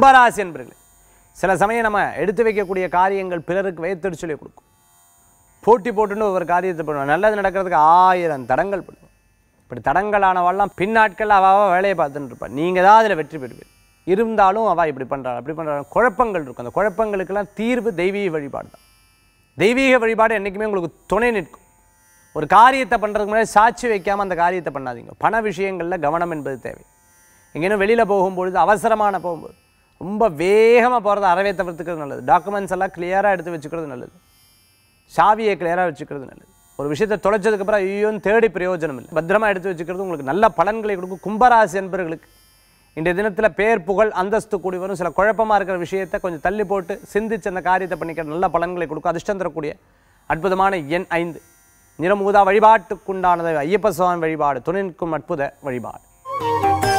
கும்பராசி என்பர்களே சில சமயம் நம்ம எடுத்து வைக்கக்கூடிய காரியங்கள் பிறருக்கு வயத்தெரிச்சலை கொடுக்கும் போட்டி போட்டுன்னு ஒரு காரியத்தை பண்ணுவோம் நல்லது நடக்கிறதுக்கு ஆயிரம் தடங்கள் பண்ணுவோம் இப்படி தடங்களானவெல்லாம் பின்னாட்கள் அவ அவ வேலையை பார்த்துட்டு இருப்பாள் நீங்கள் தான் அதில் வெற்றி பெறுவீர் இருந்தாலும் அவள் இப்படி பண்ணுறாள் அப்படி பண்ணுறாள் குழப்பங்கள் இருக்கும் அந்த குழப்பங்களுக்கெல்லாம் தீர்வு தெய்வீக வழிபாடு தான் தெய்வீக வழிபாடு என்றைக்குமே உங்களுக்கு துணை நிற்கும் ஒரு காரியத்தை பண்ணுறதுக்கு முன்னாடி சாட்சி வைக்காமல் அந்த காரியத்தை பண்ணாதீங்க பண விஷயங்களில் கவனம் என்பது தேவை எங்கேயும் வெளியில் போகும்பொழுது அவசரமான போகும்போது ரொம்ப வேகமாக போகிறத அறவே தவிர்த்துக்கிறது நல்லது டாக்குமெண்ட்ஸ் எல்லாம் கிளியராக எடுத்து வச்சுக்கிறது நல்லது சாவியை கிளியராக வச்சுக்கிறது நல்லது ஒரு விஷயத்தை தொலைச்சதுக்கப்புறம் ஐயோன்னு தேடி பிரயோஜனம் இல்லை பத்திரமா எடுத்து வச்சுக்கிறது உங்களுக்கு நல்ல பலன்களை கொடுக்கும் கும்பராசி என்பவர்களுக்கு இன்றைய தினத்தில் பேர் புகழ் அந்தஸ்து கூடி வரும் சில குழப்பமாக இருக்கிற விஷயத்தை கொஞ்சம் தள்ளி போட்டு சிந்திச்சு அந்த காரியத்தை பண்ணிக்கிற நல்ல பலன்களை கொடுக்கும் அதிர்ஷ்டம் தரக்கூடிய அற்புதமான எண் ஐந்து நிறமூதா வழிபாட்டுக்குண்டானது ஐயப்ப சுவாமி வழிபாடு துணை நிற்கும் அற்புத வழிபாடு